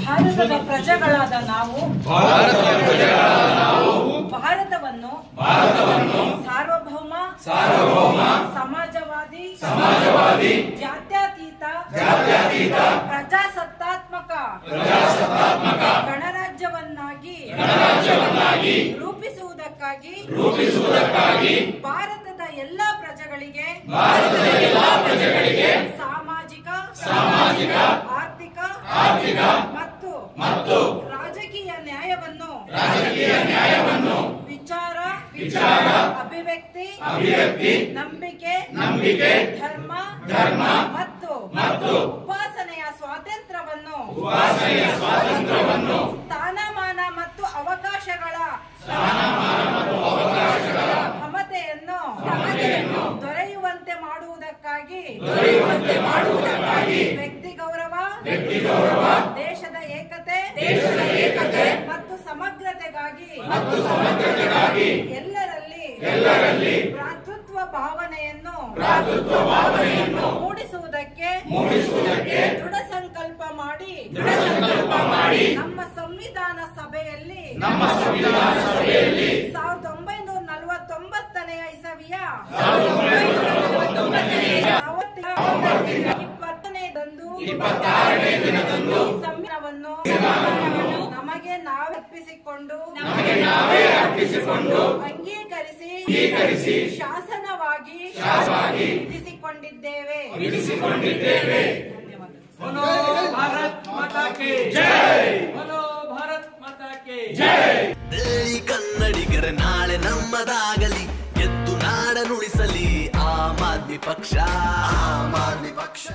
ಭಾರತದ ಪ್ರಜೆಗಳಾದ ನಾವು ಭಾರತವನ್ನು ಸಾರ್ವಭೌಮ ಸಮಾಜವಾದಿ ಸಮಾಜವಾದಿ ಜಾತ್ಯತೀತ ಜಾತ್ಯತೀತ ಪ್ರಜಾಸತ್ತಾತ್ಮಕ ಪ್ರಜಾಸತ್ತಾತ್ಮಕ ಗಣರಾಜ್ಯವನ್ನಾಗಿ ಗಣರಾಜ್ಯವನ್ನಾಗಿ ರೂಪಿಸುವುದಕ್ಕಾಗಿ ರೂಪಿಸುವುದಕ್ಕಾಗಿ ಭಾರತದ ಎಲ್ಲಾ ಪ್ರಜೆಗಳಿಗೆ ಭಾರತದ ಎಲ್ಲಾ ಪ್ರಜೆಗಳಿಗೆ ಸಾಮಾಜಿಕ ಸಾಮಾಜಿಕ ಆರ್ಥಿಕ ಆರ್ಥಿಕ ಮತ್ತು ಮತ್ತು ರಾಜಕೀಯ ನ್ಯಾಯವನ್ನು ರಾಜಕೀಯ ನ್ಯಾಯವನ್ನು ವಿಚಾರ ವಿಚಾರ ಅಭಿವ್ಯಕ್ತಿ ಅಭಿವ್ಯಕ್ತಿ ನಂಬಿಕೆ ನಂಬಿಕೆ ಧರ್ಮ ಧರ್ಮ ಮತ್ತು ಮತ್ತು ಉಪಾಸನೆಯ ಸ್ವಾತಂತ್ರ್ಯವನ್ನು ಉಪಾಸನೆಯ ಸ್ವಾತಂತ್ರ್ಯವನ್ನು ಸ್ಥಾನಮಾನ ಮತ್ತು ಅವಕಾಶಗಳ ಮಮತೆಯನ್ನು ದೊರೆಯುವಂತೆ ಮಾಡುವುದಕ್ಕಾಗಿ ದೊರೆಯುವಂತೆ ಮಾಡುವುದಕ್ಕಾಗಿ ವ್ಯಕ್ತಿ ಗೌರವ ವ್ಯಕ್ತಿ ಗೌರವ ದೇಶದ ಏಕತೆ ದೇಶದ ಏಕತೆ ಮತ್ತು ಸಮಗ್ರತೆಗಾಗಿ ಮತ್ತು ಸಮಗ್ರತೆಗಾಗಿ ಎಲ್ಲರಲ್ಲಿ ಎಲ್ಲರಲ್ಲಿ ಭ್ರಾತೃತ್ವ ಭಾವನೆಯನ್ನು ಭ್ರಾತೃತ್ವ ಭಾವನೆಯನ್ನು ಮೂಡಿಸುವುದಕ್ಕೆ ಮೂಡಿಸುವುದಕ್ಕೆ ದೃಢ ಸಂಕಲ್ಪ ಮಾಡಿ ದೃಢ ಸಂಕಲ್ಪ ಮಾಡಿ ನಮ್ಮ ಸಂವಿಧಾನ ಸಭೆಯಲ್ಲಿ ನಮ್ಮ ಸಂವಿಧಾನ ಸಭೆಯಲ್ಲಿ ಸಾವಿರದ ಒಂಬೈನೂರ ನಲವತ್ತೊಂಬತ್ತನೆಯ ಇಸವಿಯ ಇಪ್ಪತ್ತನೇದಂದು ಇಪ್ಪತ್ತಾರನೇ ದಿನದಂದು ಈ ಸಂವಿಧಾನವನ್ನು ನಮಗೆ ನಾವೇ ಅರ್ಪಿಸಿಕೊಂಡು ನಮಗೆ ನಾವೇ ಅರ್ಪಿಸಿಕೊಂಡು ಅಂಗೀಕರಿಸಿ ಅಂಗೀಕರಿಸಿ ಶಾಸನವಾಗಿ ಶಾಸನವಾಗಿ ವಿಧಿಸಿಕೊಂಡಿದ್ದೇವೆ ವಿಧಿಸಿಕೊಂಡಿದ್ದೇವೆ ಧನ್ಯವಾದಗಳು बोलो भारत माता की ಜೈ बोलो भारत माता की ಜೈ ಈ ಕನ್ನಡಿಗರ ನಾಳೆ ನಮ್ಮದಾಗಲಿ ಎದ್ದು ನಾಡ ನುಡಿಸಲಿ ಆಮ್ ಆದ್ಮಿ ಪಕ್ಷ ಆಮ್ ಆದ್ಮಿ ಪಕ್ಷ